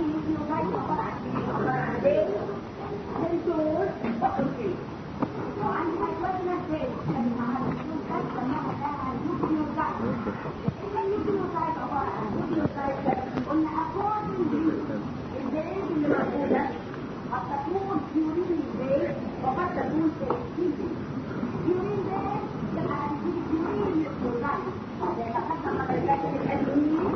النيوكليوتايد عباره عن ايه؟ عباره عن بيت سنسور وكونتين وعندي اكوادنا بيت اللي معاها النيوكليوتايد سماها لها النيوكليوتايد النيوكليوتايد عباره عن نيوكليوتايد قلنا according to البيت اللي موجوده قد تكون بيورين بيت وقد تكون سيرتيزي بيورين بيت تبقى هتجيب بيورين نيوكليوتايد زي ما خدنا حضرتك الادويه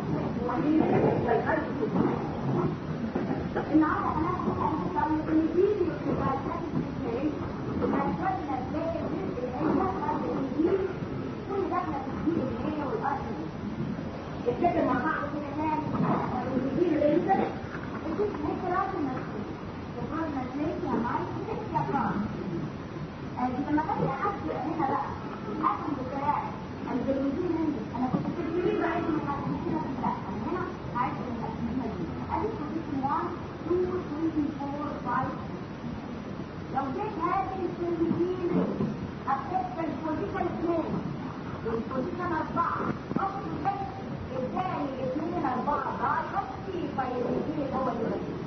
النهارده هناخد هنوصل للفيديو بتاع الثاني هنشوفنا ازاي الجزء اللي هيدخل الانجيل كل دخله في الدين اللي هي والارض الفكر مع بعض كده تاني الانجيل اللي انت الجزء هيك راسي نفسي وقرنا ازاي يا معي ست يا فران لما بدي احكي هنا بقى اكل بكلام الجلوسين عندي انا كنت في الجلوسين بعيد من الحديثين في البلاد انا هنا عايز من الحديثين دي ادي بوزيشن 1 2 3 4 5 لو جيت هذه الجلوسين هتبقى البوزيشن 2 والبوزيشن 4 اخد بس الثاني اثنين اربعه ده شخصي فيرميزين هو الجلوسين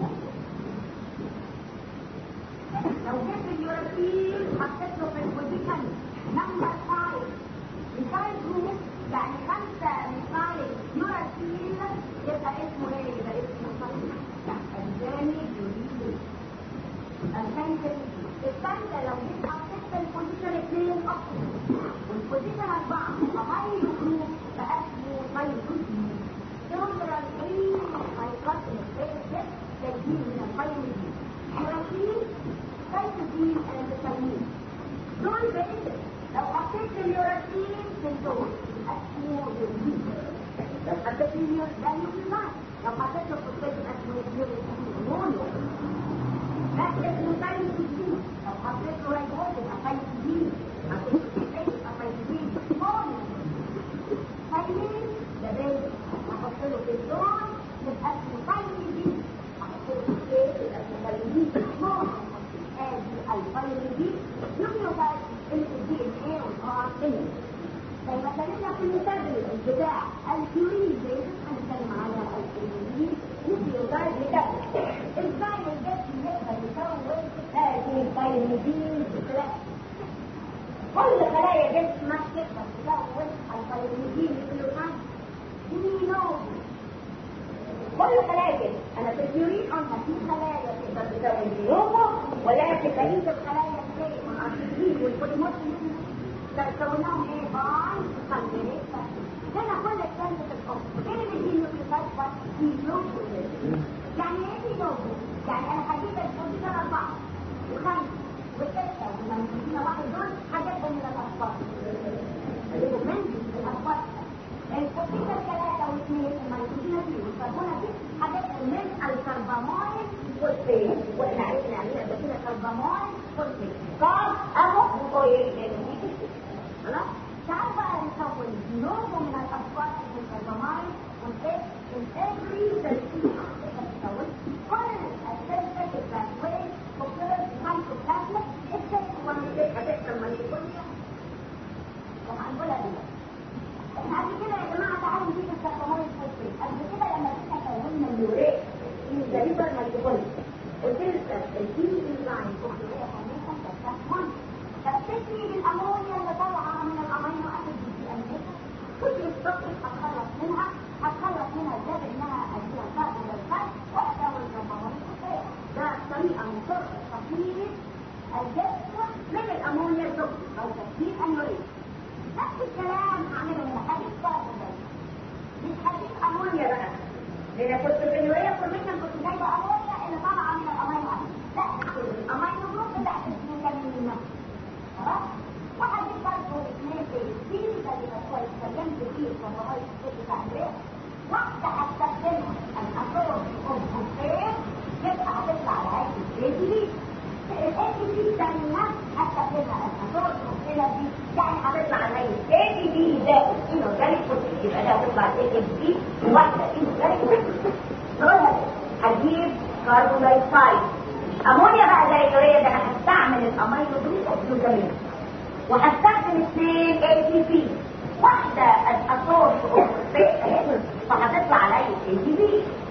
لو جبت اليوراسيل حطيت له في البوزيشن نمبر 5 مثال جروب يعني خمسة مثال يوراسيل يبقى اسمه ايه؟ يبقى اسمه صحيح الثاني يوريد الثالث الثالثة لو جيت حطيت في البوزيشن 2 اكتر والبوزيشن 4 غير جروب بقى اسمه غير جروب يومرال 3 هيقسم الثالث تجديد من القيم دي يوراسيل سيتوزين الانتسالين دول بقيت لو حطيت اليوراسين في الدول اسمه يورين لو حطيت اليورين ده يورين لو حطيت الفوسفات اسمه يورين مونو لا اسمه سيتوزين لو حطيت له رايبوز يبقى سيتوزين حطيت الفوسفات يبقى سيتوزين مونو سيتوزين ده بيت احط له في الدول يبقى اسمه سيتوزين احط له فوسفات يبقى اسمه سيتوزين مونو ادي الفيروسين نيوكليوتايد اللي في الدي ان ايه والار ان زي ما اتكلمنا في المثال بتاع الكيورين بيز هنتكلم على الكيورين نيوكليوتايد بتاع ازاي الجسم يقدر يكون هذه الفيروسين كل خلايا جسمك تقدر تكون الفيروسين نيوكليوتايد مينوز كل خلايا الجسم انا في الكيورين قلنا في خلايا تقدر تكون بيومو ولكن بقيه الخلايا زي الارتيزين والبوليمورفين كونهم ايه باي سلفيت هنا كل الكلام في الحب ايه اللي بيجي نيوكليوتايد بس ديلوجو يعني ايه ديلوجو يعني انا هجيب البوزيشن اربعه وخمسه وسته والمنزلين واحد دول هجيبهم من الاطفال هجيبهم من الاطفال البوزيشن ثلاثه واثنين المنزلين دي والكربونه دي هجيبهم من الكربامايل فوسفين واحنا عرفنا عليها ده كده كربامايل فوسفين قال اهو وكويس خلاص تعال بقى نكون نوع من الاصوات في الكربامايل والفيس in every cell كل السلسلة الباكوين وكل المايكروبلازما السلسلة والمسيح هتحصل ميتوكوندريا وهنقولها دلوقتي احنا قبل كده يا جماعة تعالوا نجيب الكربامايل فوسفين قبل كده لما كنا كونا اليوريك من جريبة الميتوكوندريا قلت لك الدي انزايم وخلايا حميسة تستخدم تفتكري بالامونيا اللي طالعة من الامينو اسيد دي امريكا كل الصبح هتخلص منها هتخلص منها ازاي انها اديها كاربون دايوكسيد واحدة والكربونات ده طريقة من طرق تطهير الجسم من الامونيا الزوجي او تكسير اليوريك نفس الكلام هعمله من حديث كاربون دايوكسيد مش حديث امونيا بقى لان كنت في اليوريا فورميشن كنت جايبه امونيا اللي طالعه من الامينو اسيد لا الامينو جروب بتاعت الفيتامين خلاص وحديث برضه اثنين في زي ما كويس اتكلمت فيه في الروايه بتاع امبارح واحده هستخدمها الاساس كومبوستير يبقى هتطلع على هيئه الاي دي الاي دي الثانيه هستخدمها الاساس كومبوستير دي يعني هتطلع على هيئه اي دي ده انورجانيك بروتين يبقى ده هتطلع اي دي واحده انورجانيك نقولها هجيب كربون دايوكسيد امونيا بقى زي اليوريا ده انا هستعمل الامينو جروب اوكسيدامين وهستخدم اثنين اي تي بي واحده الاساس فهتطلع عليا اي تي بي والاي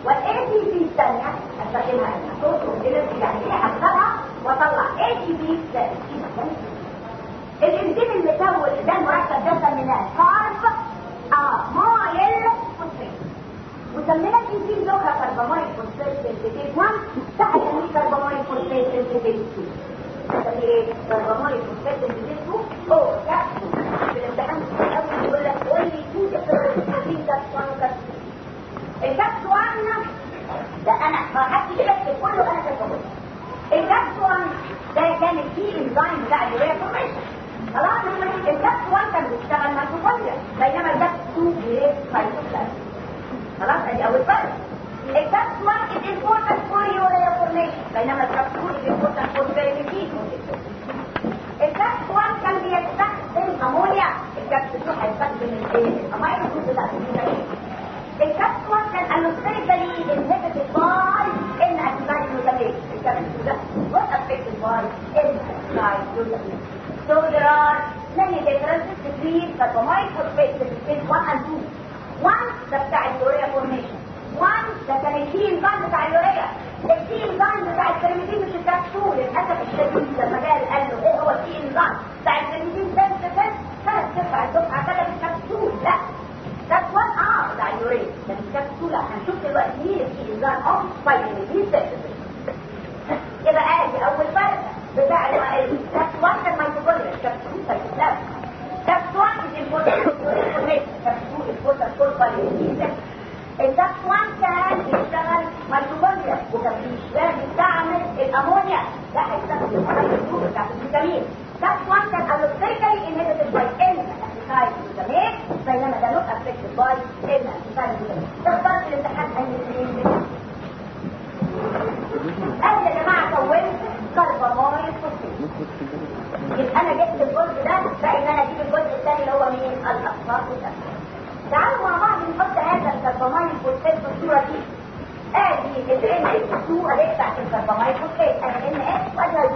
تي بي الثانيه استخدمها الصوت والانرجي يعني ايه هكسرها واطلع اي تي بي زائد الانزيم المتول ده المركب ده سميناه كارب اه مايل فوسفيت وسمينا الانزيم لوكا كربامايل فوسفيت سنتيتيف 1 تحت كربامايل فوسفيت سنتيتيف 2 ده ايه كربامايل فوسفيت سنتيتيف 2 هو كابسول في الامتحان الاول يقول لك قول لي تو ديفرنت كابسول الكبس 1 ده انا ما حدش يكتب كله انا كتبه الكبس 1 ده كان فيه انزيم بتاع اليوريا فورميشن خلاص الكبس 1 كان بيشتغل ميتوكوندريا بينما الكبس 2 بيريد سايتوبلازم خلاص ادي اول فرق الكبس 1 is important for urea formation بينما الكبس 2 is important for verification الكبس 1 كان بيستخدم امونيا الكبس 2 هيستخدم الامينو جروب بتاع الفيتامين الكبس 1 كان allosteric inhibited by ان اسيتايل glutamate الكبس ده was affected by ان اسيتايل glutamate so there are many differences between carbamide phosphate between 1 and 2 1 ده بتاع اليوريا formation 1 ده كان الكي انزيم بتاع اليوريا الكي انزيم بتاع الكريمتين مش الكبسول للاسف الشديد لما جه قال له ايه هو الكي انزيم بتاع الكريمتين ده سنتين كانت تدفع الدفعه كده بالكبسول لا That's one R بتاع اليوريا ده مش كبسول هنشوف دلوقتي مين الكي انزيم اوف فايتامين يبقى ادي اول فرق بتاع الكبس 1 كان ميتوكوندريا الكبسول سايتوبلازم كبس 1 is important for information كبس 2 is important for فايتامين الكبس 1 كان بيشتغل ميتوكوندريا وكان بيشتغل بيستعمل الامونيا ده هيستخدم الامونيا بتاعت الفيتامين كبس 1 كان allosteric inhibited by N اسيتايل جلوتاميت بينما ده نوت افكتد باي N اسيتايل جلوتاميت اخترت الامتحان اي الاثنين قال يا جماعه كونت كربامايل فوسفيت يبقى انا جبت الجزء ده بقى ان انا اجيب الجزء الثاني اللي هو مين الاصفار والاسفار تعالوا مع بعض نحط هذا الكربامايل فوسفيت في الصوره دي ادي ال ان اس 2 ادي بتاعت الكربامايل فوسفيت ادي ان اس وادي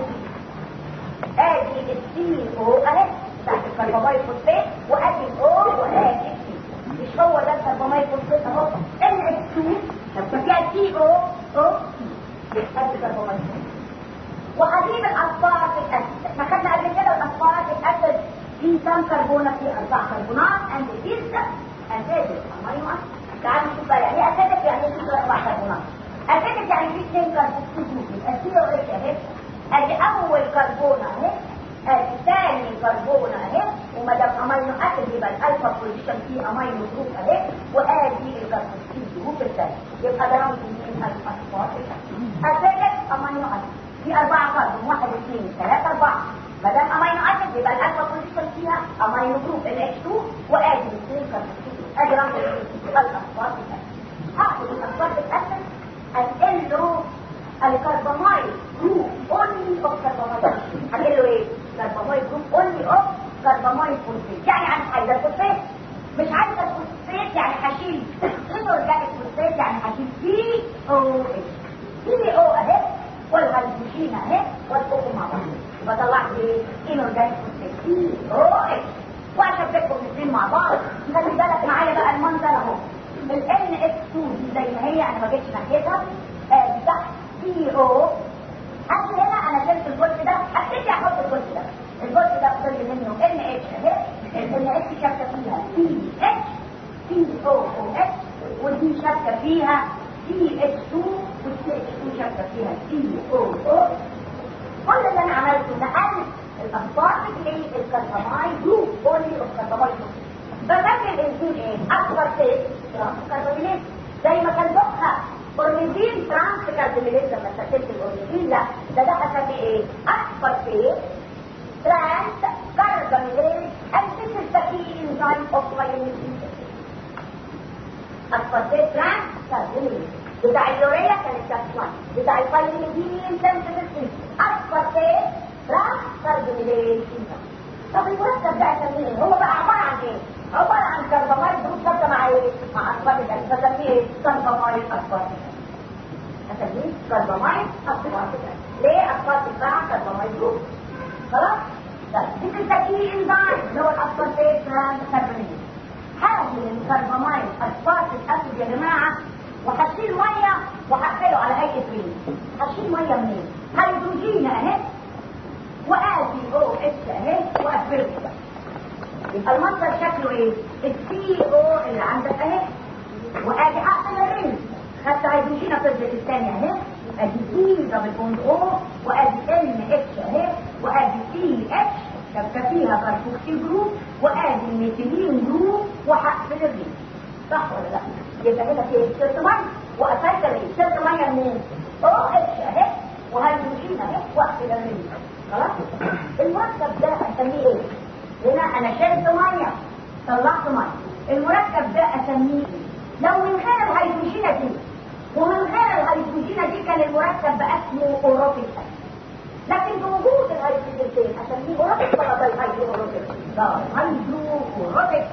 ادي السي او اهي بتاعت الكربامايل فوسفيت وادي الاو وادي السي مش هو ده الكربامايل فوسفيت اهو ان اس 2 لما فيها سي او او سي ادي الكربامايل فوسفيت وهجيب الاصفار في الاسيد احنا خدنا قبل كده الاصفار في الاسيد في كم كربونه في اربع كربونات اند ذيس اسيدك امينو اسيد تعالوا نشوف بقى يعني ايه اسيدك يعني ايه في اربع كربونات اسيدك يعني في اثنين كربون السي او اتش اهي ادي اول كربونه اهي ادي ثاني كربونه اهي وما دام امينو اسيد يبقى الالفا بوزيشن فيه امينو جروب اهي وادي الكربوكسيل جروب الثاني يبقى ده رمز مين الاصفار اسيدك امينو اسيد في أربعة كربون واحد اثنين ثلاثة أربعة ما دام أمينو أسيد يبقى الألفا بوزيشن فيها أمينو جروب ال H2 وآدي الاثنين كربون آدي رمز الأصفار هاخد الأصفار الأسيد أنقل له الكربامايل جروب أونلي أوف كربامايل هنقل له إيه؟ كربامايل جروب أونلي أوف كربامايل فوسفيت يعني عايز حاجة فوسفيت مش عايزة فوسفيت يعني هشيل إنورجانيك فوسفيت يعني هشيل سي أو اتش سي أو أهي والهيدروجين اهي والاخر مع بعض يبقى طلعت ايه انورجانيك فوسفيت او اتش واشبكهم الاثنين مع بعض خلي بالك معايا بقى المنظر اهو ال ان اس 2 دي زي ما هي انا ما جيتش ناحيتها ادي تحت سي او هات هنا انا شلت الجزء ده هبتدي احط الجزء ده الجزء ده فضل منه ان اتش اهي ال اتش شابكه فيها سي اتش سي او او اتش ودي شابكه فيها سي اتش 2 والسي اتش 2 شابكه فيها سي او او كل اللي انا عملته نقلت الاخبار للكربامايل جروب اونلي اوف كربامايل بسمي الانزيم ايه؟ اكبر سيل ترانس كرباميليز زي ما كان بقها اورنيزين ترانس كرباميليز لما استخدمت الاورنيزين لا ده ده هسميه ايه؟ اكبر سيل ترانس كرباميليز and this is the key enzyme of vitamin C الفوسفات ترانس كربونيل بتاع اليوريا كان الكبسوان بتاع الفيتامين سنسيتيف الفوسفات ترانس كربونيل طب المركب ده اسميه هو بقى عباره عن ايه؟ عباره عن كربامايد جروب ثابته مع ايه؟ مع اسفلت بسميه ايه؟ كربامايد اسفلت اسميه كربامايد اسفلت ليه اسفلت بتاع كربامايد جروب خلاص؟ طيب دي التكييف انزايم اللي هو الاسفلتات ترانس كربونيل هذه الكربامايد اسفلت الاسيد يا جماعه وهشيل ميه وهقفله على هيئه رينج هشيل ميه منين هيدروجين اهي وادي او اتش اهي واقفله كده يبقى المصدر شكله ايه السي او اللي عندك اهي وادي هقفل الرينج خدت هيدروجين فضلت الثانيه اهي ادي سي دبل بوند او وادي ام اتش اهي وادي سي اتش شبكه فيها كاربوكسيل جروب وادي الميثيلين جروب وهقفل الرينج صح ولا لا يبقى هنا في شرط ميه وقفلت الرينج شرط ميه منين او اتش اهي وهيدروجين اهي واقفل الرينج خلاص المركب ده اسميه ايه هنا انا شربت ميه طلعت ميه المركب ده اسميه لو من غير الهيدروجينه دي ومن غير الهيدروجينه دي كان المركب بقى اسمه اوروبيك لكن بوجود الهيدروجين اسميه اوروبيك ولا ده الهيدرو اوروبيك ده الهيدرو اوروبيك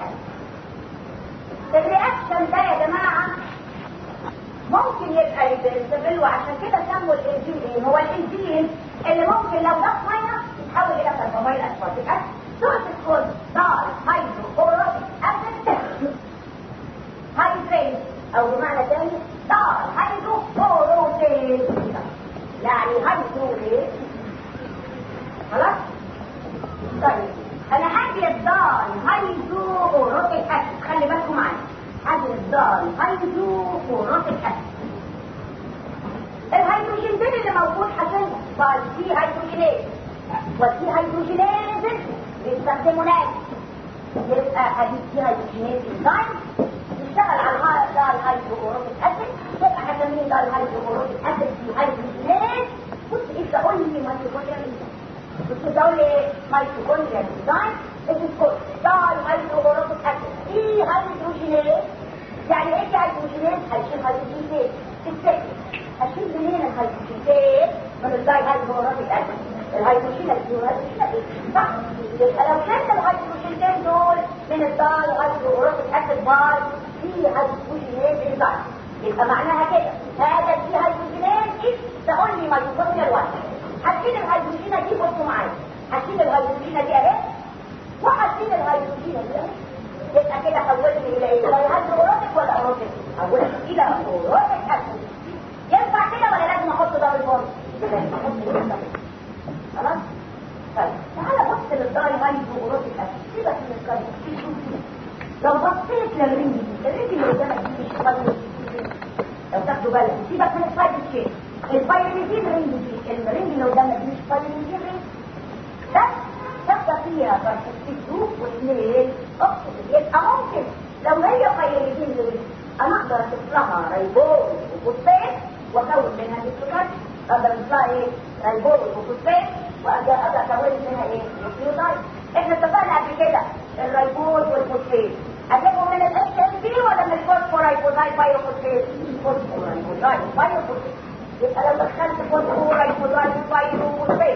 الرياكشن ده يا جماعه ممكن يبقى ريفرسبل وعشان كده سموا الانزيم ايه هو الانزيم اللي ممكن لو ضاف ميه يتحول الى كرباميل اسفلتيك اسيد سورس كود دار هيدرو اوروبيك اسيد هيدريت او بمعنى تاني دار هيدرو اوروبيك يعني هيدرو خلاص طيب انا هاجي الدار هيدرو اوروبيك اسيد خلي بالكم معايا هاجي الدار هيدرو اوروبيك اسيد الهيدروجين ده اللي موجود عشان قال في هيدروجينات وفي هيدروجينات بيستخدموا ناس يبقى ادي في هيدروجينات انزيم يشتغل على ده الهيدرو اوروبيك اسيد يبقى هسميه ده الهيدرو اوروبيك اسيد في هيدروجينات كنت ايه تقول لي ميتوكوندريا كنت تقول لي ميتوكوندريا انزيم اسمه ده الهيدرو اوروبيك اسيد في هيدروجينات يعني ايه هيدروجينات هيشيل هيدروجين السكر هشيل منين الهيدروجين من الداي هيدروجين الاسيد الهيدروجين الهيدروجين صح يبقى لو شلت الهيدروجينين دول من الداي هيدروجين اسيد باي في هيدروجينات انزيم يبقى معناها كده هذا في هيدروجينات دي تقول لي ميتوكوندريا الواحد هشيل الهيدروجينه دي بصوا معايا هشيل الهيدروجينه دي اهي وهشيل الهيدروجينه دي اهي يبقى كده حولني الى ايه؟ هيدروجين ولا اوروبيك؟ حولني الى اوروبيك اسيد ينفع كده ولا لازم احط ده بالبرد خلاص طيب تعالى بص للداي هايدرو اوروبيك اسيد سيبك من الكربوكسيل لو بصيت للرينج دي الرينج اللي قدامك دي مش فاضي لو تاخدوا بالك سيبك من السايد تشين البايرميزين رينج دي الرينج اللي قدامك دي مش بايرميزين رينج ده تبقى فيها كربوكسيل جروب واثنين اكسجين يبقى ممكن لو هي بايرميزين رينج انا اقدر اضيف لها ريبول وفوسفات واكون منها نيوكليوتايد اقدر اضيف لها ايه ريبول وفوسفات واقدر اكون منها ايه نيوكليوتايد احنا اتفقنا قبل كده الريبول والفوسفات اجيبهم من الاتش ام بي ولا من الفوسفورايبوزايد بايوفوسفات فوسفورايبوزايد بايوفوسفات يبقى لو دخلت فوسفورايبوزايد بايوفوسفات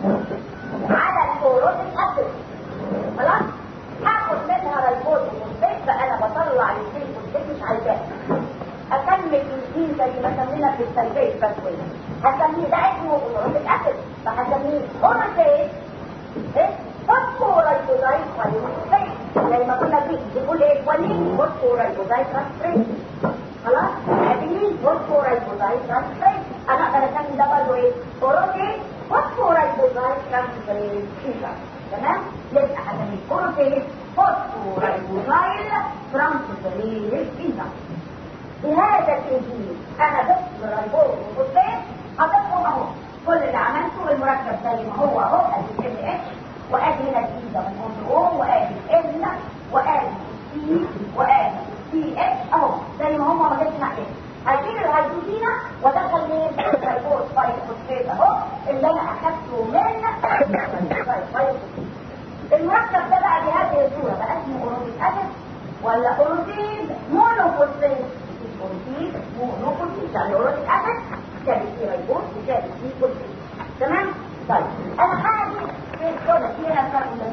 على الكلوروتيك اسيد خلاص هاخد منها ريبول وفوسفات فانا بطلع الاثنين فوسفات مش عايزاه اكمل الجين زي ما سمينا في السلبيه بس هسميه ده اسمه كلوروتيك اسيد فهسميه اورتيك ايه فوسفورايبوزايد بايوفوسفات زي ما كنا فيه بيقول ايه وليه فوسفورايبوزايد ترانسفيريز خلاص ادي فوسفورايبوزايد ترانسفيريز انا اقدر اسمي ده برضه ايه اوروتيك فوسفورايبوزايد ترانسفيريز تمام يبقى هسميه اوروتيك فوسفورايبوزايد ترانسفيريز انزيم بهذا الانجيل انا ضفت ريبول وفوسفات هضيفهم اهو كل اللي عملته المركب زي ما هو اهو ادي ال اتش وادي هنا الدي ده من او وادي ال وادي سي وادي سي اتش اهو زي ما هم ما جبتش ناحيه هشيل الهيدروجينه وادخل مين الريبول فوسفات اهو اللي انا اخدته من المركب ده بقى بهذه الصوره بقى اسمه اوروبيك اسيد ولا اوروتين مونوفوسفات بروتين مونوكلوتين يعني اوروتيك اسيد ثابت فيه ريبوز وثابت فيه كلوتين تمام طيب انا هاجي في الصوره دي هنا كاربون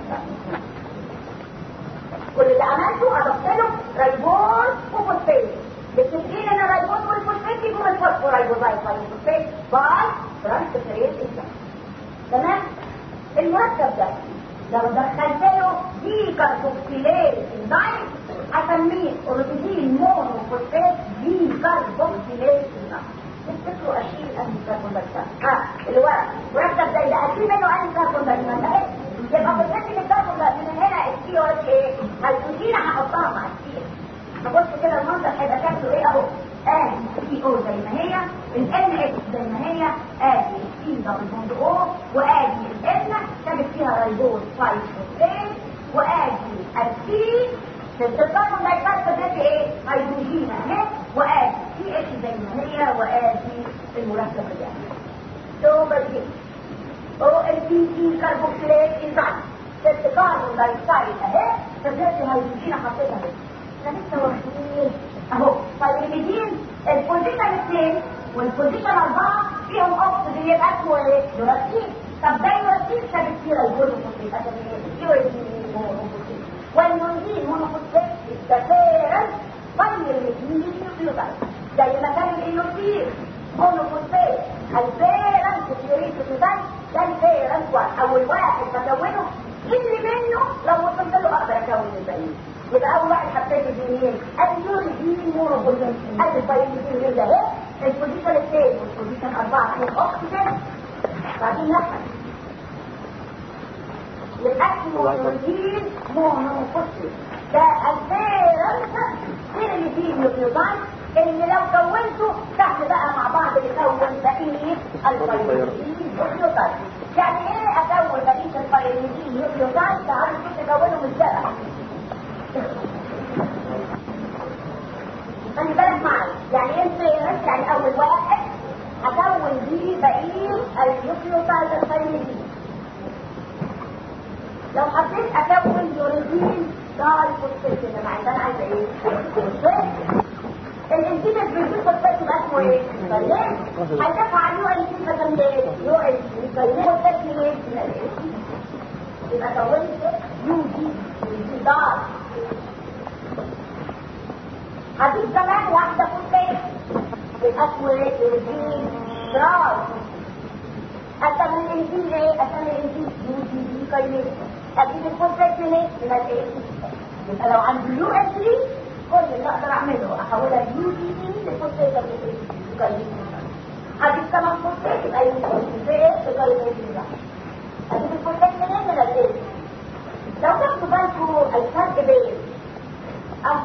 كل اللي عملته اضفت له ريبوز وفوسفات بتدين ان الريبوز والفوسفات يجوا من الفوسفورايبوزايد والفوسفات باي ترانسفيريز انزيم تمام المركب ده لو دخلت له دي كاربوكسيليز انزيم هسميه اوربيتين مونوفوسفات دي كاربوكسيليز انزيم دايكاربون ها اللي هو مركب زي ده اكيد منه انهي كربون دايكاربون يبقى في الحته الكربون ده من هنا السي او اتش ايه هيدروجين هحطها مع السي نبص كده المنظر هيبقى شكله ايه اهو ادي سي او زي ما هي الان اتش زي ما هي ادي سي دبل بوند او وادي الان كانت فيها ريبوز 5 فوسفات وادي السي في الكربون دايكاربون ده ايه هيدروجين اهي وادي سي اتش زي ما هي وادي المركب ده ثم دي او ال بي سي كربوكسيلات انزيم ست كاربون دايوكسيد اهي فزدت هيدروجين حطيتها هنا احنا لسه واخدين اهو فالبيدين البوزيشن اثنين والبوزيشن اربعه فيهم اوكسجين يبقى اسمه ايه؟ يوراتين طب ده يوراتين ثابت فيه الجلوكوز عشان يوراتين مونوكوسيد والمونزين مونوكوسيد التفارن فالبيدين نيوكليوتايد زي ما كان الايوتين مونوكوسيد الفيرن كتيوريت كتيوريت ده الفيرن اول واحد بكونه اللي منه لو وصلت له اقدر اكون الباقيين يبقى اول واحد حطيت الجنين اليوري دي مونوكوسيد ادي الباقيين ده اهي البوزيشن الثاني والبوزيشن اربعه فيهم اوكسجين بعدين نفس الاسموزين مونوكوسيد ده الفيرن غير اللي فيه نيوكليوتايد اللي لو كونته سهل بقى مع بعض يكون بقيه الفيروسين نيوكليوتايد يعني ايه اكون بقيه الفيروسين نيوكليوتايد تعالوا كيف تكونهم ازاي خلي بالك معي يعني ايه الفيروس يعني اول واحد اكون بيه بقيه النيوكليوتايد الفيروسين لو حبيت اكون يوريدين داي فوسفات اللي معي ده انا عايزه ايه الانزيم البروتين فوسفات يبقى اسمه ايه فلان هيدفع عن يو ان سي مثلا ايه يو ان سي فلان فوسفات من ايه يبقى كونت يو دي دي داي هجيب كمان واحده فوسفات يبقى اسمه ايه يوريدين داي اسمي الانزيم ايه اسمي الانزيم يو دي دي كاينيز اجيب الفوسفات من ايه من الايه يبقى لو عندي يو اس 3 كل اللي اقدر اعمله احولها يو دي دي لفوسفات كاينيز هجيب كمان فوسفات يبقى فوسفات كاينيز اجيب الفوسفات من ايه من الايه لو تاخدوا بالكم الفرق بين أه.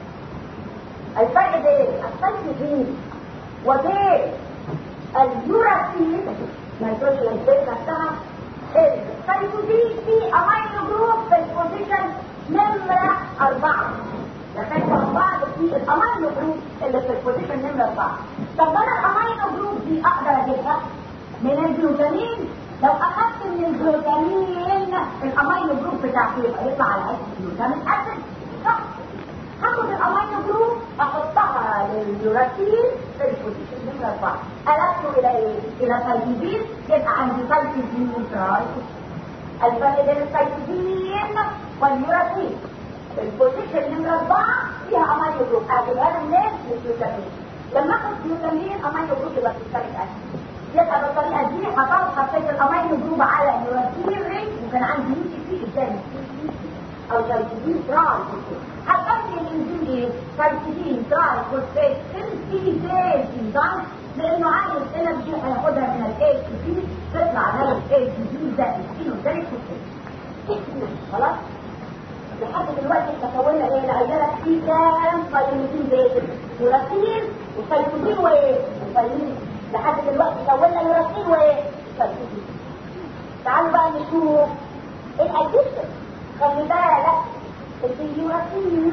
الفرق بين السيتوزين وبين اليوراسين ما يقولش البيت نفسها السيتوزين في امينو جروب في البوزيشن نمرة أربعة لكن بعض في الامينو جروب اللي في البوزيشن نمرة أربعة طب انا الامينو جروب دي اقدر اجيبها من الجلوتامين لو اخدت من الجلوتامين الامينو جروب بتاعتي يبقى يطلع على اسم الجلوتامين اسيد صح هاخد الامينو جروب احطها لليوراتين في البوزيشن نمرة أربعة ألفته إلى إيه؟ إلى سيتوزين يبقى عندي سيتوزين تراي الفرق بين السيتوزين واليوراتين البوزيشن نمرة أربعة فيها أمينو جروب أجيبها لها منين؟ من الجلوتامين لما أخد جلوتامين أمينو جروب يبقى بتستمت أسيد يبقى بالطريقة دي حطيت حطيت الأمينو جروب على اليوراتين رينج وكان عندي يوتي فيه قدامي او سايتوزين تراي هتقضي الانزيم ايه سايتوزين تراي فوسفات سنتيزيز انزيم لانه عايز انرجي هياخدها من الاي تي بي تطلع على الاي تي بي زائد كيلو زائد فوسفات خلاص لحد دلوقتي احنا كونا ايه العيله في كام فيتامين زائد يوراتين وسايتوزين وايه وفيتامين لحد دلوقتي كونا يوراتين وايه سايتوزين تعالوا بقى نشوف الاديشن خلي بالك الفيوراتين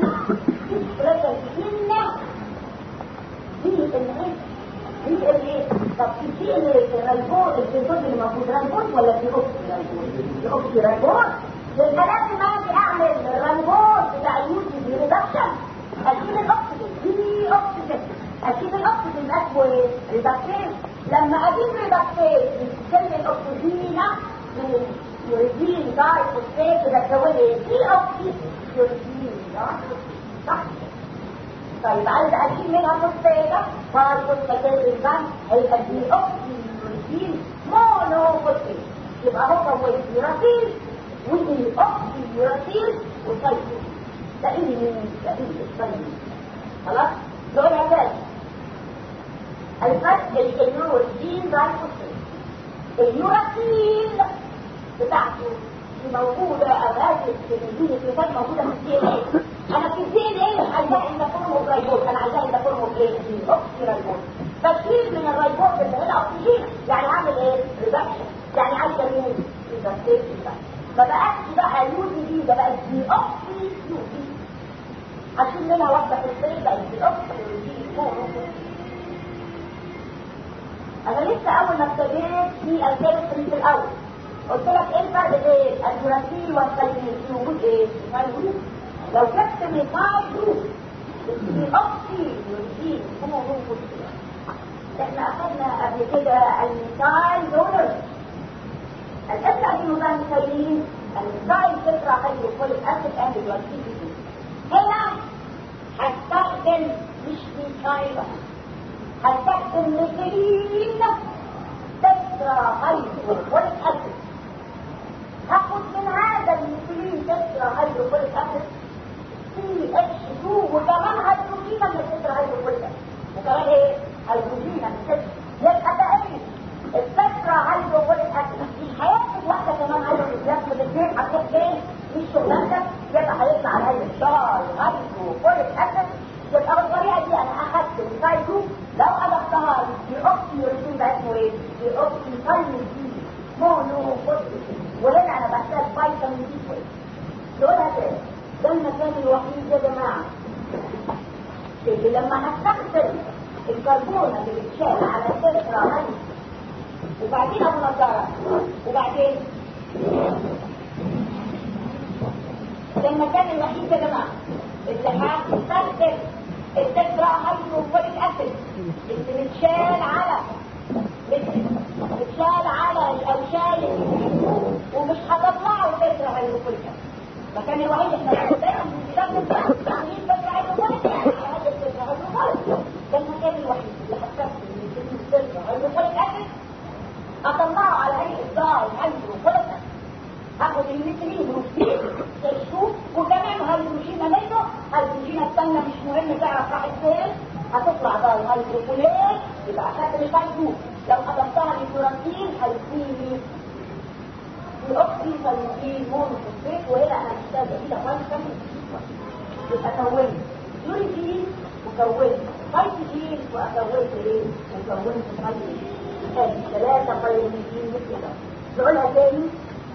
بروتين دي الايه دي الايه طب في الريبور الفيروس اللي موجود ريبور ولا في اوكسي ريبور في اوكسي ريبور يبقى لازم اجي اعمل الريبور بتاع اليوتي دي ريدكشن اشيل الاكسجين دي اكسجين اشيل الاكسجين اسمه ايه ريدكتين لما اجيب ريدكتين بتشيل الاكسجين من يوريدين داي فوسفات ده تسوي ايه دي اوكسي يوريدين داي صح طيب عايز اشيل منها فوسفات فالفوسفات الانزيم هيبقى دي اوكسي يوريدين مونو فوسفات يبقى هو هو يوراتين ودي اوكسي يوراتين وسايتين ده ايه مين ده ايه الثاني خلاص دول هذا الفرق اليورين دايفوسفيت اليوراسيل بتاعته دي موجودة أغاز السيلين في فرق موجودة في الدي ان ايه أنا في الدي ان ايه عايزاه إن فورمو رايبوز أنا عايزاه إن فورمو ايه دي أوكسي رايبوز تشكيل من الرايبوز اللي هنا أكسجين يعني عامل ايه ريدكشن يعني عايزة مين ريدكشن ما بقاش بقى يوزي دي ده بقى دي أوكسي يوزي عشان منها واحدة في الصيف بقى دي أوكسي يوزي انا لسه اول ما ابتديت في الكيمستري في الاول قلت لك ايه الفرق بين الجرافيل والسلمين في وجود ايه؟ في لو جبت ميثايل جروب الاوكسي والجين هم هم احنا اخذنا قبل كده الميثايل دونر الاسئله دي نظام الميثايلين الميثايل تترا هيدروكوليك اسيد اند جلايكيد هنا هستخدم مش ميثايل هستخدم ميثيلين تترا هيدروكوليك اسيد هاخد من هذا الميثيلين تترا هيدروكوليك اسيد سي اتش 2 وكمان هيدروجين من التترا هيدروكوليك اسيد وكمان ايه هيدروجين من التترا يبقى ده ايه التترا هيدروكوليك اسيد مش هياخد واحده كمان هيدروكوليك اسيد الاثنين هتروح فين مش شغلانتك يبقى هيطلع عليا الشار هيدروكوليك اسيد يبقى بالطريقه دي انا اخدت السايكو لو اضفتها لاوكسي يوريدين بقى اسمه ايه؟ لاوكسي سايكو مونو وهنا انا بحتاج فيتامين دي كويس دولها تاني ده المكان الوحيد يا جماعه اللي لما هستخدم الكربون اللي بيتشال على التترا هاي وبعدين ابو نضاره وبعدين ده المكان الوحيد يا جماعه اللي هستخدم التترا هيدروكوليك اسيد اللي متشال على متشال على الاوشال ومش هتطلعوا تترا هيدروكوليك اسيد المكان الوحيد احنا دايما بنستخدم تعميل تترا هيدروكوليك على هذا التترا هيدروكوليك ده المكان الوحيد اللي هستخدم التترا هيدروكوليك اسيد اطلعه على هيئه ضاع هيدروكوليك اسيد هاخد المثلين وفيه تشوف وكمان هيدروجين منه هيدروجين الثانية مش مهم تعرف راحت فين هتطلع بقى الهيدروكوليك يبقى اخدت الفايدو لو اضفتها للفلورانتين هيديني الاوكسي فالمدين مونوفوسفيت وهنا انا محتاجه كده كويس كمل يبقى كونت يوريجين وكونت فايتوجين واكونت ايه وكونت فايتوجين ادي ثلاثه فايتوجين مثل ده نقولها تاني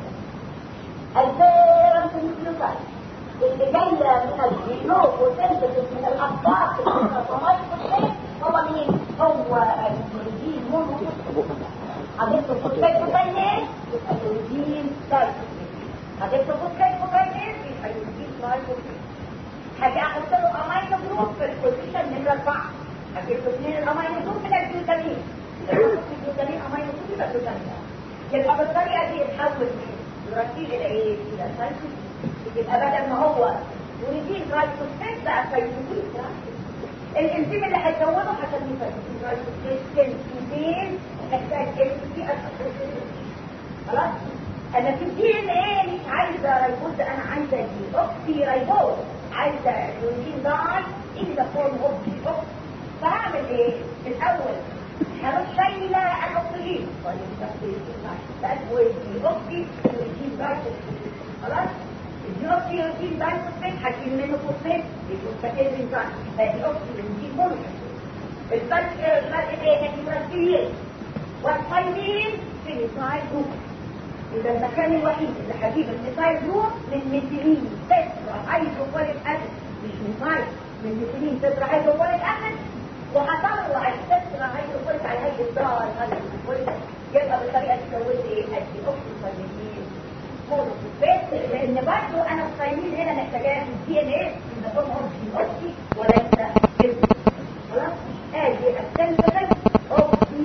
الفيرنس نيوكليوتايد اللي جايه من الجينوم وتنتج من الاطباق الكروماتيك هو مين؟ هو الجين مونوفوسفيت حضرتك فوسفات فوسفات يبقى الجين سايكوسفيت حضرتك فوسفات فوسفات يبقى الجين سايكوسفيت هاجي احط له امينو جروب في البوزيشن نمره 4 هجيب له اثنين الامينو جروب من الجلوتامين الجلوتامين امينو جروب يبقى جلوتامين يبقى بالطريقه دي يتحول من يرتيل الى ايه؟ الى سايكوسفيت يبقى بدل ما هو يوريدين سايكوسفيت بقى سايكوسفيت الانزيم اللي هيكونه هسميه سايكوسفيت سايكوسفيت سنتين محتاج ال خلاص انا في الدي ان ايه مش عايزه ريبوز انا عايزه دي اوكسي ريبوز عايزه يوريدين داي ان ذا فورم اوف دي اوكسي فهعمل ايه الاول هروح شايله الاكسجين بقى دي اوكسي يوريدين داي خلاص الديوكسي يوريدين داي فوسفيت هشيل منه فوسفيت الفوسفاتيز انزايم فدي اوكسي يوريدين مونوكسيد الفرق الفرق ايه هتبقى والصيدين في ميثايل جروب يبقى المكان الوحيد اللي هجيب الميثايل جروب من ميثيلين تترا هيدروكوليك اسيد مش ميثايل من ميثيلين تترا هيدروكوليك اسيد وهطلع التترا هيدروكوليك على هيئه الدار هيدروكوليك يبقى بالطريقه دي سويت ايه ادي اوكسيصيلين مونوفوسفات لان برضه انا الصيدين هنا محتاجاها في الدي ان ايه ان تكون اوكسي اوكسي وليس خلاص ادي السنسر اوكسي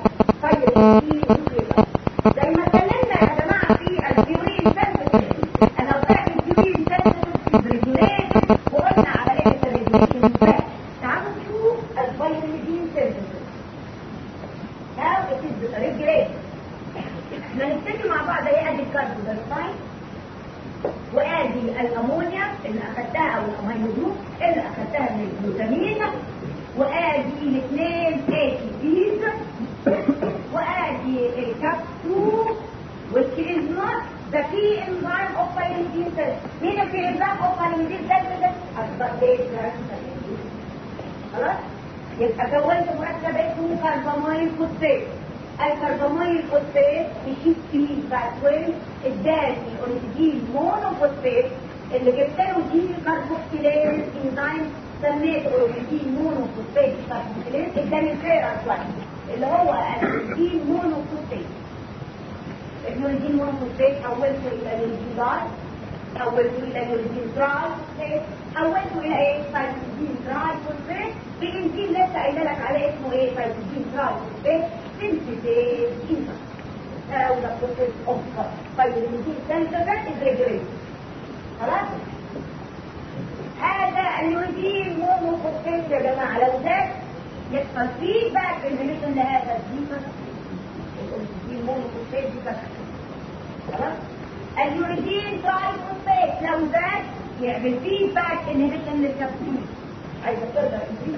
زي ما اتكلمنا يا جماعه في الديورين سنسيتيف انا قلت لك الديورين سنسيتيف ريجوليشن وقلنا عمليه الريجوليشن ازاي تعالوا نشوف الفيتامين سنسيتيف now it is regulation احنا نبتدي مع بعض ايه ادي الكربون وادي الامونيا اللي اخدتها او الامينو اللي اخدتها من الجلوتامين وادي الاثنين اي تي بيز وادي الكابسول which is not the key enzyme of pyrimidine cell مين الكي enzyme of pyrimidine cell ده الضغط خلاص يبقى كونت مركب اسمه كرباميل فوسفات الكرباميل فوسفات مشيت فيه بعد شويه اداني اوريدين مونوفوسفات اللي جبت له دي كاربوكسيليز انزيم سميته اوريدين مونوفوسفات كاربوكسيليز اداني الخير اصلا اللي هو الاوريدين مونوفوسفات اليوريدين مونوفوسفات حولته الى اليوريدين حولته الى اليوريدين تراي فوسفات حولته الى ايه سايتوزين تراي فوسفات بانزيم لسه قايله لك عليه اسمه ايه سايتوزين تراي فوسفات سنتيتيز انزيم او the process of pyrimidine synthesis is regulated خلاص هذا اليوريدين مونوفوسفات يا جماعه لو زاد يحصل فيدباك انهبيشن لهذا الديفر اليوريدين مونوفوسفات دي بس خلاص اليوريدين ترايفوسفات لو زاد يعمل فيدباك انهبيشن للكبسول عايزه تقدر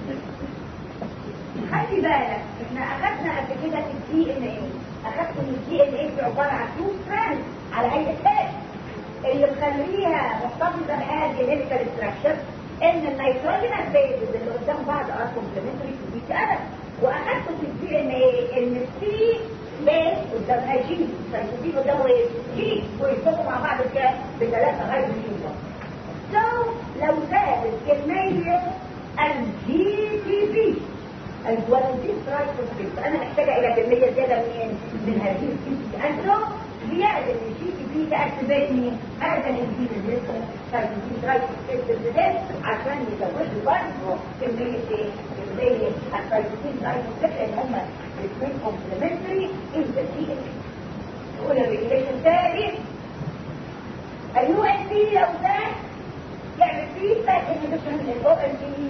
خلي بالك احنا اخذنا قبل كده في الدي ان ايه اخذت ان الدي ان ايه عباره عن تو ستراند على اي اساس اللي مخليها مرتبطه بهذه الهيليكال ستراكشر ان النيتروجينس بيزز اللي قدام بعض ار كومبلمنتري تو بيتش اذر واخدته في الدي ان ايه ان السي بيز قدامها جي فالسي قدامه ايه جي ويرتبطوا مع بعض كده بثلاثه هيدروجين سو لو زادت كميه الجي تي بي الجوالنتين ترايفوسفيت انا محتاجه الى كميه زياده من من هذه الجي تي انتو زياده الجي تي بي تاكتيفيت مين هذا الانزيم اللي اسمه ترايفوسفيت ترايفوسفيت بالذات عشان يزود لي برضه كميه ايه كميه الترايفوسفيت ترايفوسفيت لان هم الاثنين كومبلمنتري ان ذا دي ان نقول الريجوليشن تاني اليو ان بي لو زاد يعمل فيدباك انهبيشن للاو ان بي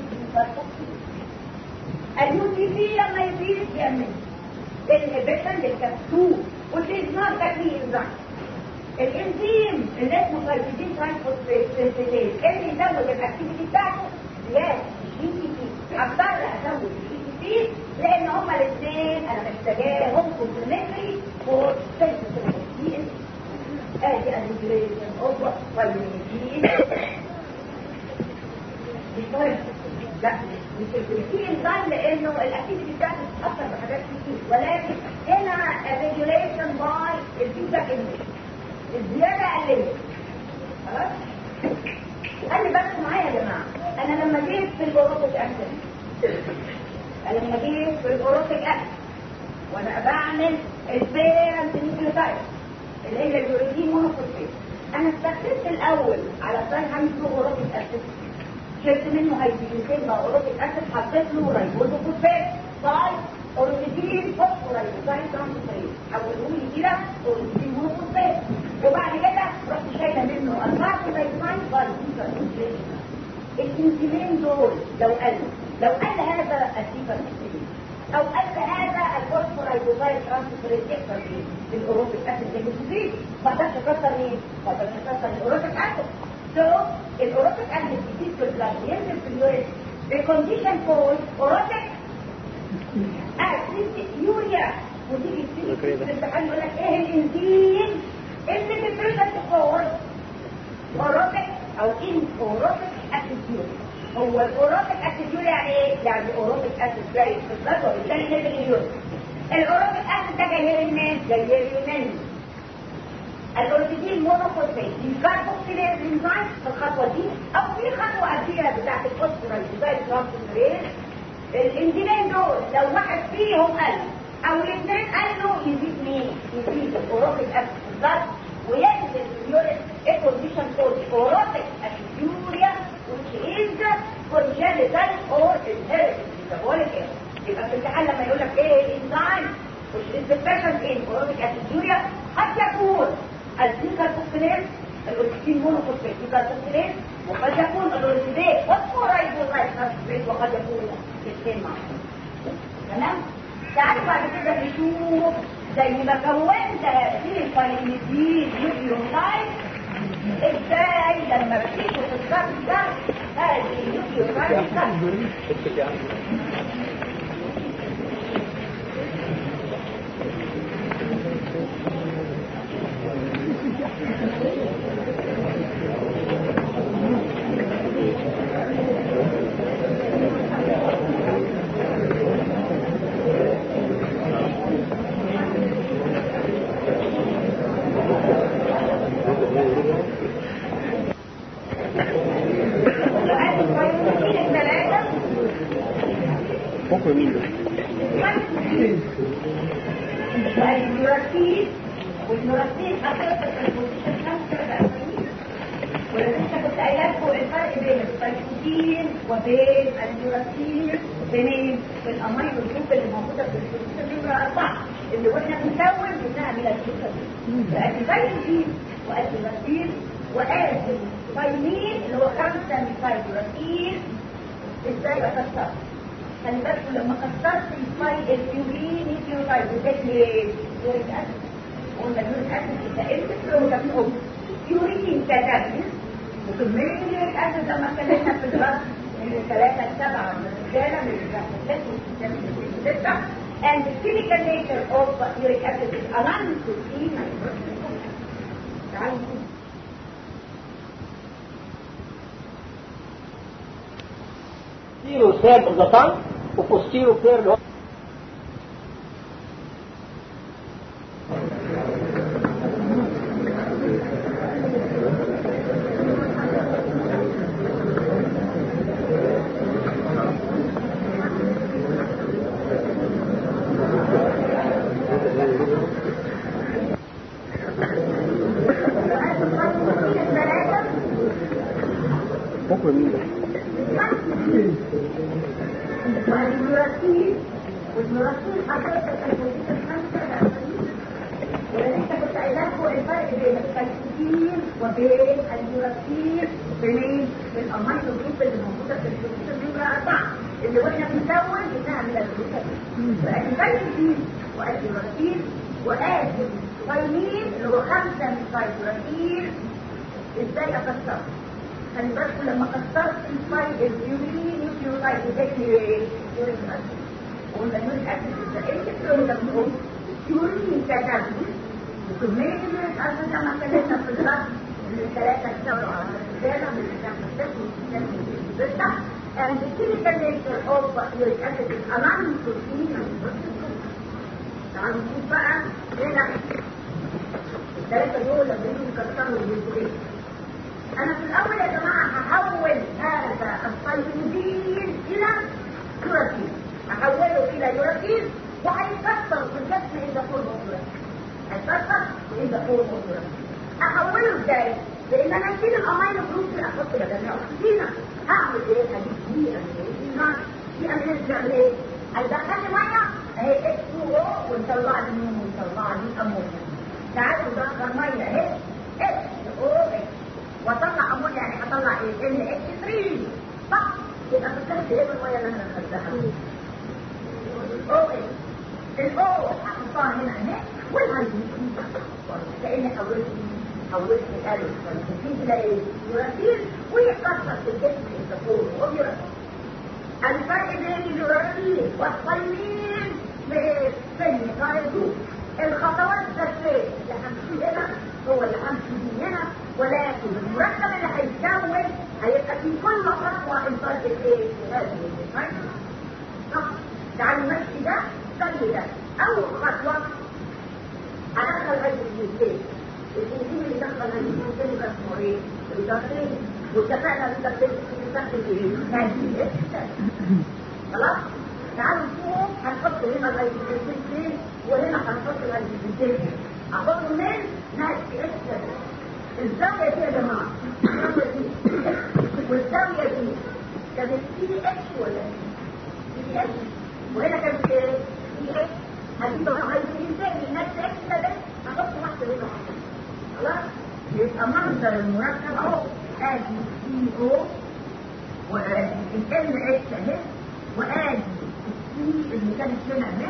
اليو تي بي لما يزيد يعمل انهبيشن للكبسول which is not the key enzyme الانزيم اللي اسمه فايبريدين ترانسفوسفيت سنتيز اللي يزود الاكتيفيتي بتاعته زياده الجي تي بي اضطر ازود الجي تي بي لان هما الاثنين انا محتاجاهم كومبلمنتري فور سنتيز ادي الريجوليشن اوف فايبريدين مش مهم لا مش في انزيم لانه الاكتيفيتي بتاعته بتتاثر بحاجات كتير ولكن هنا الريجوليشن باي الفيدباك الزياده قليله خلاص خلي بالك معايا يا جماعه انا لما جيت في الاوروبيك اسيد لما جيت في الاوروبيك اسيد وانا بعمل البيرنت نيوكليوتايد اللي هي اليوريدين مونوفوسفيت انا استخدمت الاول على صحيح عندي اوروبيك اسيد شلت منه هيدروجين مع اوروبيك اسيد حطيت له رايبوزوفوسفات باي اوريدين فوسفورايبوزاين ترانسفيريز حولوه لي كده اوريدين مونوفوسفات وبعد كده رحت شايله منه الفاسفورايبوزاين باي الانزيمين دول لو قل لو قل هذا السيفر او قل هذا الفوسفورايبوزاين ترانسفيريز يحصل ايه؟ الاوروبيك اسيد اللي بتزيد ما اقدرش اكسر ايه؟ ما اقدرش اكسر الاوروبيك اسيد So, الاوروبيك اسيد بيزيد في البلاد ينزل في اليورين الكونديشن فور اوروبيك اسيد يوريا ودي بتيجي في الامتحان يقول لك ايه الانزيم اللي بتبريزنت فور اوروبيك او ان اوروبيك اسيد يوريا هو الاوروبيك اسيد يوريا يعني ايه؟ يعني اوروبيك اسيد جاي في البلاد وبالتالي نزل اليورين الاوروبيك اسيد ده جاي لي منين؟ جاي لي منين؟ الاورتيدين مونوفوسفات الكاربوكسيليز انزيم في الخطوه دي او في خطوه قبليها بتاعت الفوسفورايبوزايد ترانسفيريز الانزيمين دول لو واحد فيهم قل او الاثنين قالوا يزيد مين؟ يزيد الاوروبيك اسيد بالظبط وينزل اليورين الكونديشن كود اوروبيك اسيديوريا which is congenital or inherited metabolic error يبقى في الامتحان لما يقول لك ايه الانزيم which is deficient in aerobic aciduria قد يكون الديكاربوكسيليز الاورتيكين مونوفوسفات ديكاربوكسيليز وقد يكون الاورتيدين فوسفورايبوزايد فوسفات وقد يكون الاثنين مع تمام تعالوا بعد كده نشوف زي ما كونت هذه الفايلينيدين نيوكليوتايد ازاي لما بتيجوا في الضغط ده هذه نيوكليوتايد بكره مين ده؟ والنوراتين والنوراتين حضرتك البوزيشن خمسة ولما انت كنت قايله لكم الفرق بين السايكوتين وبين النوراتين وبين الامينو جروب اللي موجوده في البوزيشن نمره اربعه اللي واحنا بنكون بنعمل الجلوكوز فالفيتامين والنوراتين وادي فايمين اللي هو خمسه من الفايبراتين ازاي اكسرها خلي بالكم لما كسرت الفاي اليورين نيوكليوتايد ادتني يوريك اسيد قلنا اليوريك اسيد ده انت برودكت اوف يورين كاتابيس وكمية اليوريك اسيد لما اتكلمنا في الرد من الثلاثة لسبعة من الرجالة من الرجالة من الستة and the chemical nature of uric acid is aligned to three تعالوا نشوف posterior third of the tongue وposterior third of بكره مين ده؟ والنوراتين والنوراتين حضرتك البوزيشن خمسة ولما انت كنت قايله لكم الفرق بين السايكوتين وبين النوراتين وبين الامينو جروب اللي موجوده في البوزيشن نمره اربعه اللي واحنا بنكون بنعمل الجلوكوز فالفيتامين والنوراتين وادي فايمين اللي هو خمسه من الفايبراتين ازاي اكسرها خلي بالكم لما كسرت الفاي اليورين نيوكليوتايد ادتني يوريك اسيد قلنا اليوريك اسيد ده انت برودكت اوف يورين كاتابيس وكمية اليوريك اسيد لما اتكلمنا في الرد من الثلاثة لسبعة من الرجالة من الرجالة من الستة and the chemical nature of uric acid is aligned to three تعالوا نشوف بقى هنا الثلاثة دول لما يجوا يكسروا اليوريك انا في الاول يا جماعة هحول هذا الصيدين الى يوراتين هحوله الى يوراتين وهيكسر في الجسم اذا فورم يوراتين هيكسر اذا فورم يوراتين احوله ازاي لان انا اشيل الامينو جروب اللي احط بدلها اكسجينه هعمل ايه هجيب دقيقه من دي امينو تعمل ايه هيدخل لي ميه اهي اتش 2 او ونطلع لي مين ونطلع لي امونيا تعالوا ندخل ميه اهي اتش او اتش واطلع امونيا يعني هطلع ايه ان اتش 3 صح يبقى بتاخد ايه الميه اللي انا دخلتها او ايه الاو هحطها هنا اهي والهيدروجين كاني حولت حولت الالف والهيدروجين الى ايه يوراتين ويكسر في الجسم الزفور ويوراتين الفرق بين اليوراتين والصيمين في غايته الخطوات الاساسيه اللي همشي هنا هو اللي همشي من هنا ولكن المركب اللي هيتكون هيبقى في كل خطوه انفرد الايه هذه المركب صح تعالوا نمشي ده زي ده اول خطوه هدخل هيدروجين الانزيم اللي دخل هيدروجين كان اسمه ايه؟ الدكتين واتفقنا ان الدكتين بتستخدم ايه؟ هذه خلاص تعالوا نشوف هنحط هنا الهيدروجين فين وهنا هنحط الهيدروجين فين احطه منين؟ نهاية اكس الزاوية دي يا جماعة الزاوية دي والزاوية دي كانت سي اتش ولا سي اتش وهنا كانت ايه؟ سي اتش هتبقى هيدروجين تاني نفس اكس ده بس هحط واحدة هنا خلاص يبقى منظر المركب اهو ادي سي او وادي ال اتش اهي وادي السي اللي كانت هنا اهي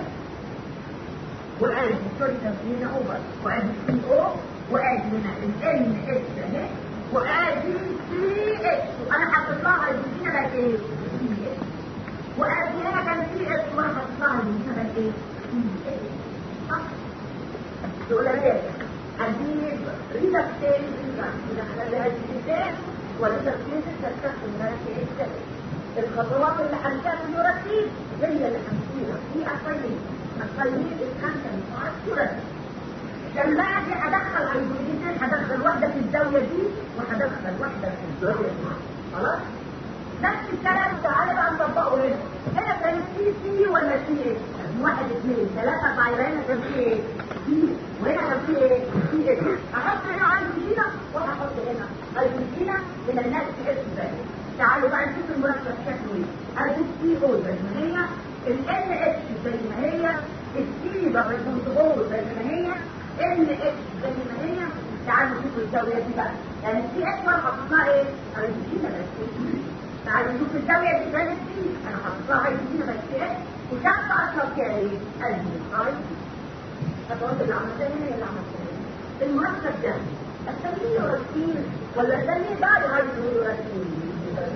وادي سوري كان هنا اوفر وادي سي او وادي هنا ال اتش اهي وادي سي اتش وانا حطيت لها الجنسيه بقت ايه؟ سي اتش وادي هنا كان سي اتش وانا حطيت لها الجنسيه بقت ايه؟ سي اتش صح؟ تقول لها هجيب ريدكتين ندخلها الجنسيه وريدكتين تستخدم لها الخطوات اللي هنشاف اليوراسيل هي اللي هنشيلها في الطيب الطيب الخمسه من اليوراسيل لما اجي ادخل هيدروجين هدخل واحده في الزاويه دي وهدخل واحده في الزاويه دي خلاص نفس الكلام تعالى بقى نطبقه هنا هنا كان سي سي ولا سي ايه واحد اثنين ثلاثة طيب هنا كان في ايه سي وهنا كان في ايه سي ايه احط هنا هيدروجين واحط هنا هيدروجين من الناس تحس ازاي تعالوا بقى نشوف المركب شكله ايه ادي السي او زي ما هي ال اتش زي ما هي السي بقى الكنترول زي ما هي ان اتش زي ما هي تعالوا نشوف الزاويه دي بقى يعني السي اتش انا حطيتها ايه؟ هيدروجين بس تعالوا نشوف الزاويه دي كانت سي انا حطيتها هيدروجين بس اتش وتحت اصلا فيها ايه؟ قلبي خطوات اللي عملتها هنا اللي عملتها المركب ده التنمية والتين ولا التنمية بعد هيدروجين والتين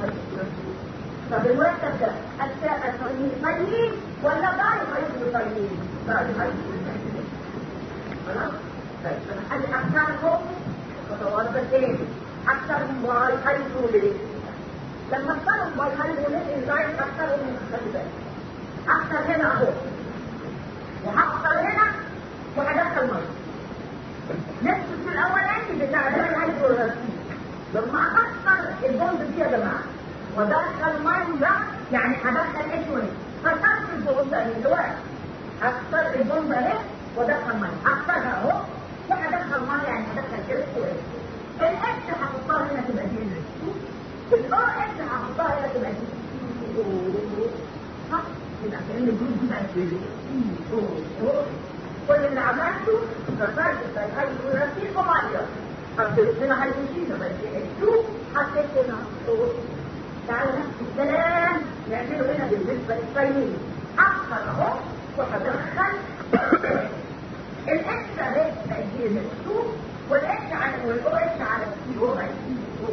طب المركب ده طيب ولا بعد هيدرو طيب بعد هيدرو خلاص طيب انا اختارهم خطوات بسين اختار باي هيدرو ليه لما اختارهم باي هيدرو ليه ازاي اختارهم من خلي اختار هنا اهو وهختار هنا وهدخل ميه نفس في الاولاني بتاع ده الهيدرو لما اكثر البوند دي يا جماعه ودخل ميه يعني هدخل ايش وين فكرت البوند ده دلوقتي اكثر البوند اهي ودخل ميه اكثرها اهو وهدخل ميه يعني هدخل كريست وايه الاكس هحطها هنا تبقى دي الاو اكس هحطها هنا تبقى دي صح يبقى كان الجروب دي بقت كل اللي عملته فكرت الهيدروجين وميه حطيت هنا هيدروجين بس الشوك حطيت هنا تعالوا نفس الكلام نعمله هنا بالنسبة للصينيين أكثر أهو وهدخل الإكس ده تأجيل الشوك والإكس على والأو إكس على السي أو أي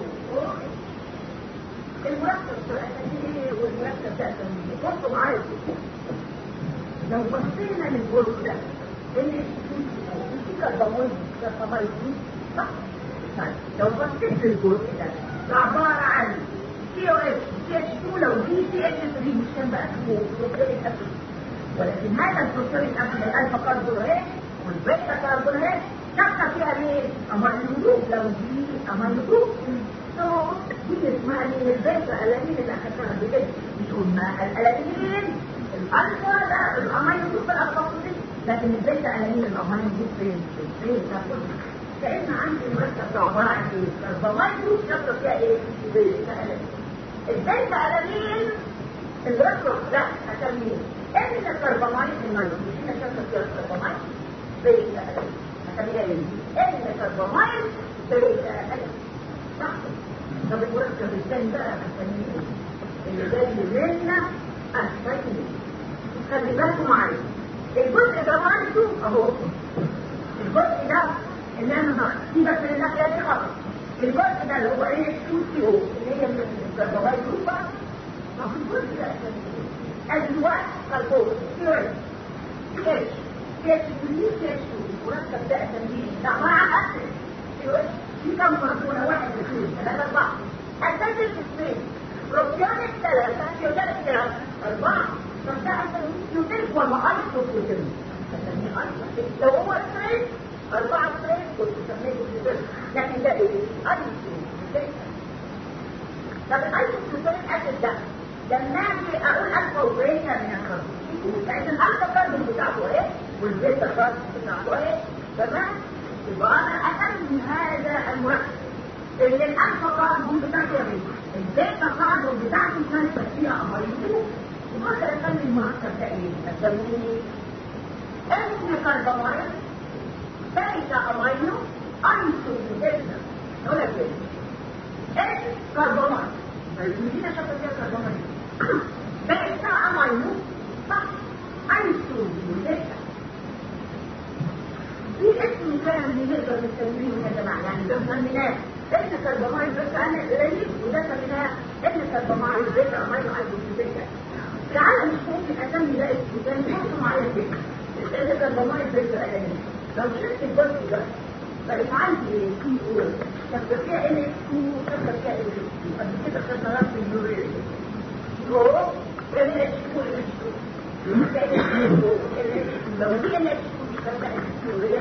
المركب ده أساسي والمركب ده أساسي بصوا معايا لو بصينا للجزء ده اللي في كربون كربون صح لو بصيت للجزء ده ده عبارة عن سي او اس سي اتش 2 لو دي سي اتش 3 مش كان بقى اسمه بروتيريك اسيد ولكن هذا البروتيريك اسيد الالفا كربونات والبيتا كربونات تبقى فيها ليه؟ امينو جروب لو دي امينو جروب دي اسمها مين البيتا الانين اللي اخذناها بجد مش قلنا الالانين الالفا ده الامينو جروب الالفا لكن البيتا الانين الامينو جروب فين؟ فين؟ كأن عندي مركب ده عبارة عن ايه؟ كرباميد يطلق فيها ايه؟ بيتا الانين البيتا الانين الرقم ده هسميه ان الكرباميد النيون مش هنا شكل فيها الكرباميد بيتا الانين هسميها ايه؟ ان الكرباميد بيتا الانين صح؟ طب المركب الثاني بقى هسميه ايه؟ اللي جاي منا الثاني خلي بالكم معايا الجزء ده برضه اهو الجزء ده اللي انا في بس الناحيه دي خالص الجزء ده اللي هو ايه الشوتي هو اللي هي من الكربوهيدرات بقى ما هو الجزء ده الوقت كربون سيرس كيش كيش كليه كيش مركب ده اسميه ده مع اكل في كم كربونه واحد اثنين ثلاثه اربعه اساس الاثنين بروتيونات ثلاثه بروتيونات ثلاثه اربعه طب ده يوتيلك ولا ايسوبروتين اسميه ايسوبروتين لو هو ستريت أربعة ستريت كنت سميه بروتين لكن ده ايه؟ ايسوبروتين طب الايسوبروتين اسيد ده لما اجي اقول الفا وبيتا من الكربون لان الالفا كربون بتاعته ايه؟ والبيتا كربون بتاعته ايه؟ تمام؟ يبقى انا اسمي هذا المركب اللي الالفا كربون بتاعته ايه؟ البيتا كربون بتاعته كانت فيها امينو وقدر اسمي المركب ده ايه؟ اسميه ان كربونات بيتا امينو ايسوبروتين نقول لك ايه؟ ان كربونات المدينة شكل فيها كربونات بيتا امينو صح ايسوبروتين في اسم كان اللي نقدر نسميه يا جماعه يعني ده مسميناه احنا كربمايل بس انا قليل وده سميناها احنا كربمايل بس امينو اسيد تعالى مش ممكن اسمي ده اسم تاني حطوا معايا كده احنا كربمايل بس قليل لو شلت الجزء ده بقت عندي كي او كتبت فيها ال اس 2 وكتبت فيها ال اس 2 قبل كده خدنا نفس اليوريا هو ال اس 2 ال اس 2 لو هي ال اس 2 كتبت اليوريا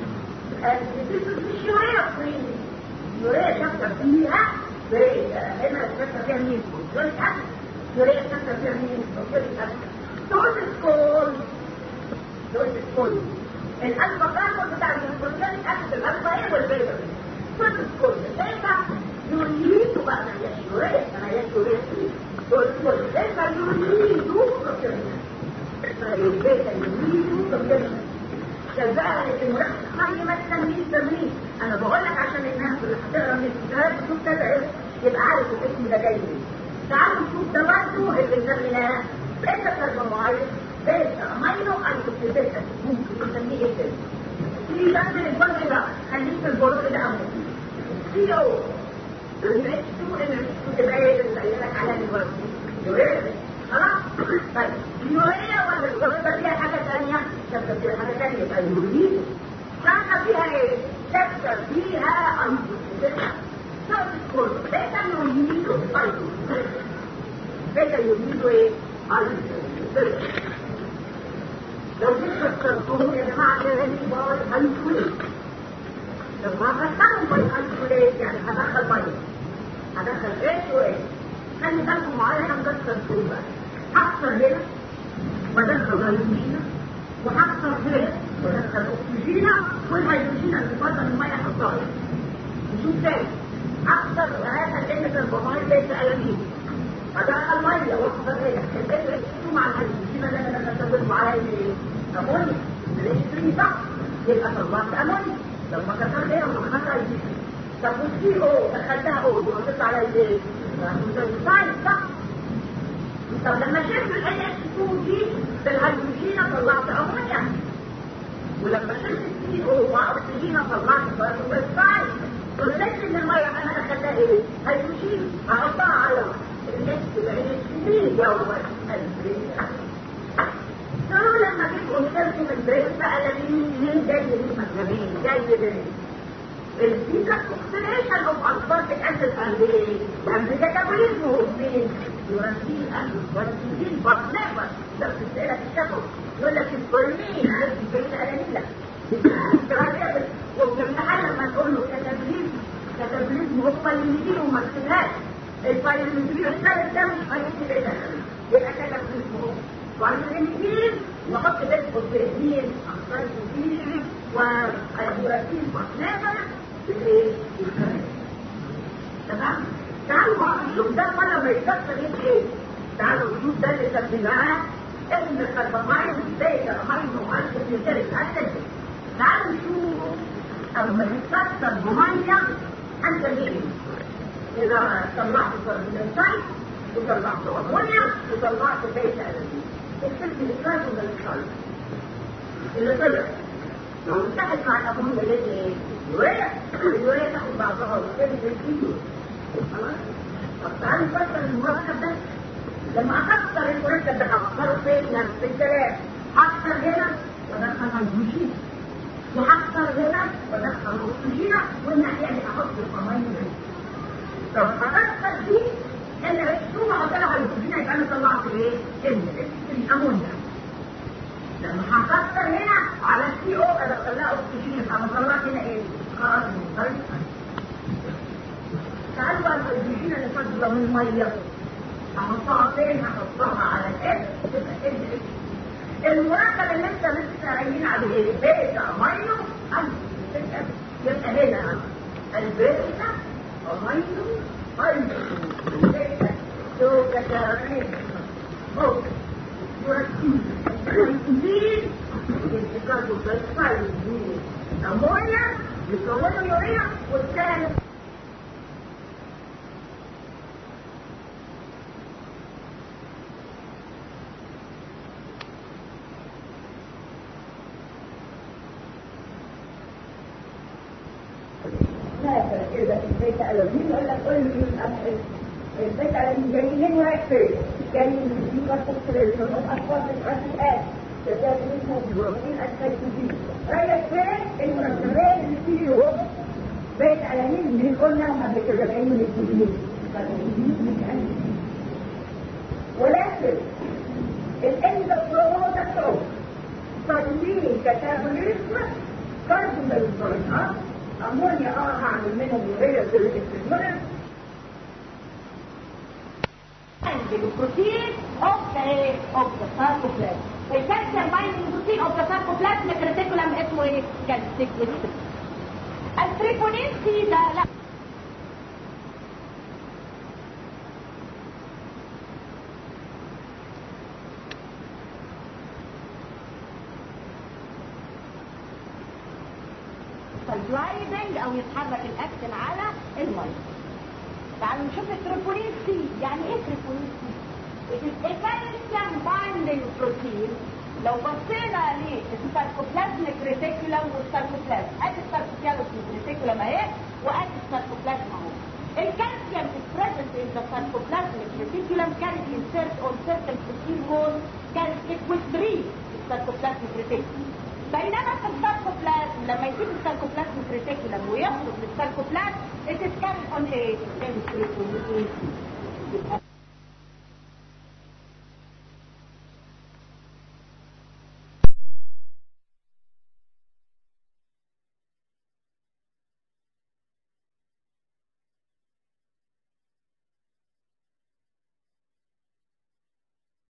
اليوريا فري يوريا شابتر فيها هنا شابتر فيها مين يوريا اسيد يوريا شابتر فيها مين يوريا اسيد دوز سكول دوز سكول الالفا كاربون بتاع الجلوكوزيك اسيد الالفا ايه والبيتا دوز سكول البيتا يوريدو بقى ما هياش يوريا ما هياش يوريا دوز سكول البيتا يوريدو البيتا يوريدو كومبليشن كذلك المركز ما يمثل مين تمرين انا بقول لك عشان الناس اللي هتقرا من الكتاب تشوف كذا اسم يبقى عارف الاسم ده جاي منين تعالوا نشوف ده برضه اللي سميناه بيتا كربونايد بيتا امينو ايزوبيتا ممكن نسميه ايه كده في بس الجزء ده خليك في الجزء ده اول سي او الاتش 2 ال 2 تبقى ايه اللي قايل لك عليها دلوقتي خلاص طيب اليوريا ولا الجلوكوز فيها حاجه ثانيه شابتر فيها حاجه ثانيه يبقى اليوريد شابتر فيها ايه شابتر فيها ايزوبيتا كل بيتا يوريدو ايزوبيتا بيتا يوريدو ايه ايزوبيتا لو جيت فكرتهم يا جماعه ده باي هيدخل لما فكرهم باي هيدخل يعني هدخل باي هدخل ايه وايه خلي بالكم معايا هنكسر فيه بقى هكسر هنا وادخل هيدروجينا وهكسر هنا وادخل اكسجينا والهيدروجينا اللي فضل الميه احطها نشوف تاني اكثر هذا الانت البمايل ليس الانين فدخل ميه واحده هنا الانت مع الهيدروجينا ده انا بستخدم معايا ايه امونيا الاتش صح يبقى طلعت امونيا لو ما كسرت هنا وما كسرت هيدروجينا طب والسي او دخلتها او يبقى تطلع عليها ايه؟ طيب صح طب لما شلت ال NH2 دي بالهيدروجين طلعت امونيا ولما شلت السي او مع اكسجين طلعت بالفايل قلت ان الميه انا اخدتها ايه؟ هيدروجين احطها على النفس ال NH2 يوم قالوا لما جيت قلت من بريس بقى لمين جاي لمين جاي لمين الفيكا اوكسيديشن اوف اسبارتيك اسيد اند اند كاتابوليزم اوف مين يورانسين اند يورانسين بس نيفر ده بتسألها في الشفر يقول لك الفورمين نفس البيت الانيلا والامتحان لما تقول له كاتابوليزم كاتابوليزم هم اللي يجيبوا وما تكتبهاش الفايلومتري الثالث ده مش هيجي كده يبقى كاتابوليزم هو والميثيل نحط بس فوسفين اخطار فوسفين واليوراتين بس نيفر تمام تعالوا بقى نشوف ده ولا ما يكسر ايه تعالوا نشوف ده اللي سميناه اسم الكربامايد بيتا امينو اسيد نيوكليك اسيد تعالوا نشوف اما يكسر بميه انت مين اذا طلعت كربونايد وطلعت امونيا وطلعت بيتا انرجي السلك الاسرائيل ولا الاسرائيل اللي طلع لو انتهت مع الامونيا اللي اليوريا اليوريا تاخد بعضها وتبدا الكيلو خلاص طب تعالوا نفكر المركب ده لما اكسر المركب ده هكسره فين في الكلام هكسر هنا وادخل هيدروجين وهكسر هنا وادخل اكسجين والناحيه دي احط الامين طب هكسر دي اللي ثم احط لها هيدروجين يبقى انا طلعت ايه؟ الامونيا لما هكسر هنا على السي او ادخل لها اكسجين يبقى انا طلعت هنا ايه؟ خلاص طيب تعالوا بقى الهيدروجين اللي فاضله من الميه هحطها فين؟ هحطها على الاس تبقى ال المركب اللي انت لسه قايلين عليه ايه؟ بيتا امينو يبقى هنا البيتا امينو ايزو بيتا سوكاتارين اوكي يركز يركزين انتقاد الفلسفه امونيا يكونوا يوريا والثالث Thank you. مثلا اذا البيت الذين يقول لك قول لي البيت الذين جايين ورايح فين؟ جايين من دي كونسنتريشن الاطفال من الاسئله تتابعين مجموعين السيكوزين رايح فين؟ المنظمات اللي فيه هو بيت الذين اللي قلنا هم بيتجمعين من الجديد ولكن الاندوكروماتوم تطبيق كتابوليزم كاربون بالبرنات امونيا اه هعمل منهم يوريا سيريتك المنر البروتين اوف ذا اوف ذا ساركوبلازم الكالسيوم بايندينج بروتين اوف ذا ساركوبلازم الريتيكولم اسمه ايه؟ كالسيكويت التريبونين سي ده لا جلايدنج او يتحرك الاكسل على الميه تعالوا نشوف التريبولين سي يعني ايه تريبولين سي الكالسيوم بايندنج بروتين لو بصينا للساركوبلازميك ريتيكولم والساركوبلازم ادي الساركوبلازميك ريتيكولم اهي وادي الساركوبلازم اهو الكالسيوم is present in the sarcoplasmic reticulum carried insert on certain protein walls carried equilibrium الساركوبلازميك ريتيكولم بينما في الساركوبلازم لما يسيب الساركوبلازم ريتيكولم ويخرج للساركوبلازم it is carried on a